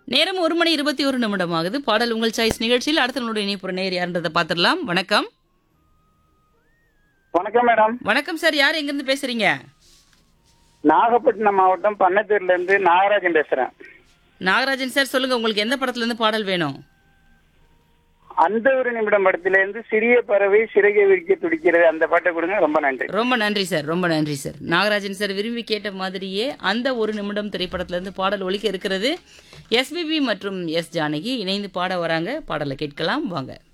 நேரம் ஒரு மணி இருபத்தி ஒரு நிமிடம் ஆகுது பாடல் உங்கள் சாய்ஸ் நிகழ்ச்சியில் அடுத்த நம்மளுடைய இணைப்புற நேர் யாருன்றதை பார்த்துடலாம் வணக்கம் வணக்கம் மேடம் வணக்கம் சார் யார் எங்கிருந்து பேசுறீங்க நாகப்பட்டினம் மாவட்டம் பண்ணத்தூர்ல இருந்து நாகராஜன் பேசுறேன் நாகராஜன் சார் சொல்லுங்க உங்களுக்கு எந்த படத்துல இருந்து பாடல் வேணும் அந்த ஒரு நிமிடம் படத்துல இருந்து சிறிய பறவை சிறகை விரிக்க துடிக்கிறது அந்த பாட்டை கொடுங்க ரொம்ப நன்றி ரொம்ப நன்றி சார் ரொம்ப நன்றி சார் நாகராஜன் சார் விரும்பி கேட்ட மாதிரியே அந்த ஒரு நிமிடம் திரைப்படத்துல இருந்து பாடல் ஒலிக்க இருக்கிறது எஸ்பிபி மற்றும் எஸ் ஜானகி இணைந்து பாட வராங்க பாடலை கேட்கலாம் வாங்க